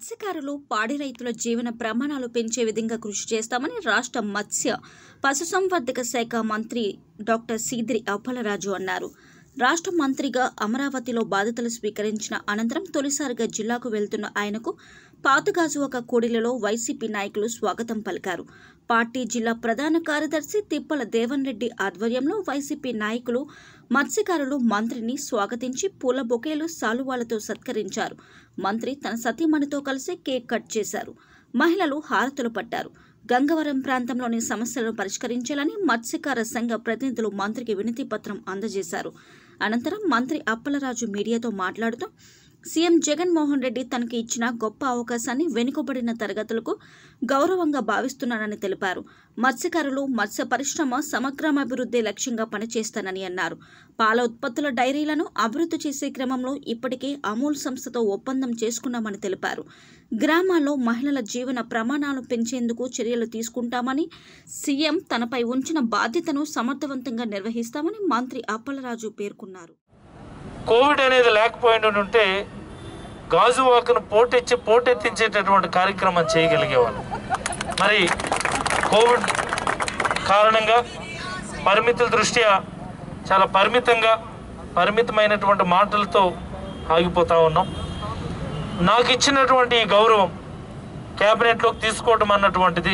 మత్స్యకారులు పాడి రైతుల జీవన ప్రమాణాలు పెంచే విధంగా కృషి చేస్తామని రాష్ట్ర మత్స్య పశుసంవర్ధక శాఖ మంత్రి డాక్టర్ సీదిరి అప్పలరాజు అన్నారు రాష్ట్ర మంత్రిగా అమరావతిలో బాధ్యతలు స్వీకరించిన అనంతరం తొలిసారిగా జిల్లాకు వెళ్తున్న ఆయనకు పాతగాజువక కూడిలలో వైసీపీ నాయకులు స్వాగతం పలికారు పార్టీ జిల్లా ప్రధాన కార్యదర్శి తిప్పల దేవన్ రెడ్డి ఆధ్వర్యంలో వైసీపీ నాయకులు మత్స్యకారులు మంత్రిని స్వాగతించి పూల బొకేలు సాలువాలతో సత్కరించారు మంత్రి తన సతీమణితో కలిసి కేక్ కట్ చేశారు మహిళలు హారతులు పట్టారు గంగవరం ప్రాంతంలోని సమస్యలను పరిష్కరించాలని మత్స్యకార సంఘ ప్రతినిధులు మంత్రికి వినతి పత్రం అందజేశారు అనంతరం మంత్రి అప్పలరాజు మీడియాతో మాట్లాడుతూ సీఎం జగన్మోహన్ రెడ్డి తనకి ఇచ్చిన గొప్ప అవకాశాన్ని వెనుకబడిన తరగతులకు గౌరవంగా భావిస్తున్నానని తెలిపారు మత్స్యకారులు మత్స్య పరిశ్రమ సమగ్రాభివృద్ధి లక్ష్యంగా పనిచేస్తానని అన్నారు పాల ఉత్పత్తుల డైరీలను అభివృద్ధి చేసే క్రమంలో ఇప్పటికే అమూల్ సంస్థతో ఒప్పందం చేసుకున్నామని తెలిపారు గ్రామాల్లో మహిళల జీవన ప్రమాణాలు పెంచేందుకు చర్యలు తీసుకుంటామని సీఎం తనపై ఉంచిన బాధ్యతను సమర్థవంతంగా నిర్వహిస్తామని మంత్రి అప్పలరాజు పేర్కొన్నారు కోవిడ్ అనేది లేకపోయిన ఉంటే గాజు వాకను పోటెచ్చి పోటెత్తించేటటువంటి కార్యక్రమం చేయగలిగేవాళ్ళు మరి కోవిడ్ కారణంగా పరిమితుల దృష్ట్యా చాలా పరిమితంగా పరిమితమైనటువంటి మాటలతో ఆగిపోతా ఉన్నాం నాకు ఇచ్చినటువంటి ఈ గౌరవం క్యాబినెట్లోకి తీసుకోవడం అన్నటువంటిది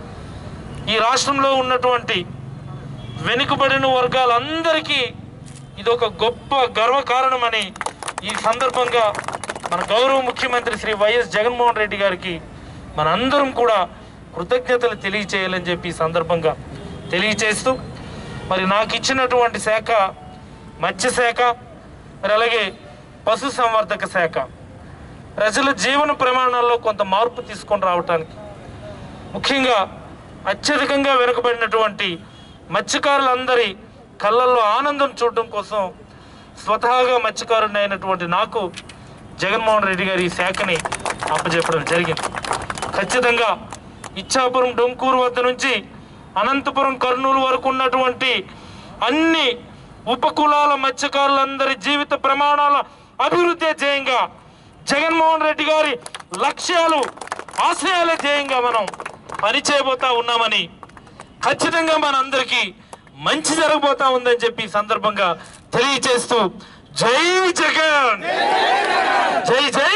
ఈ రాష్ట్రంలో ఉన్నటువంటి వెనుకబడిన వర్గాలందరికీ ఇది ఒక గొప్ప గర్వకారణమని ఈ సందర్భంగా మన గౌరవ ముఖ్యమంత్రి శ్రీ వైఎస్ జగన్మోహన్ రెడ్డి గారికి మనందరం కూడా కృతజ్ఞతలు తెలియచేయాలని చెప్పి ఈ సందర్భంగా తెలియచేస్తూ మరి నాకు ఇచ్చినటువంటి శాఖ మత్స్యశాఖ మరి అలాగే పశు సంవర్ధక శాఖ ప్రజల జీవన ప్రమాణాల్లో కొంత మార్పు తీసుకొని రావటానికి ముఖ్యంగా అత్యధికంగా వెనుకబడినటువంటి మత్స్యకారులందరి కళ్ళల్లో ఆనందం చూడటం కోసం స్వతహాగా మత్స్యకారుని అయినటువంటి నాకు జగన్మోహన్ రెడ్డి గారి ఈ శాఖని అప్పచెప్పడం జరిగింది ఖచ్చితంగా ఇచ్చాపురం డొంకూరు వద్ద నుంచి అనంతపురం కర్నూలు వరకు ఉన్నటువంటి అన్ని ఉపకులాల మత్స్యకారులందరి జీవిత ప్రమాణాల అభివృద్ధి ధ్యేయంగా జగన్మోహన్ రెడ్డి గారి లక్ష్యాలు ఆశయాల ధ్యేయంగా మనం పనిచేయబోతా ఉన్నామని ఖచ్చితంగా మనందరికీ మంచి జరగబోతా ఉందని చెప్పి ఈ సందర్భంగా తెలియచేస్తూ జై జగన్ జై జై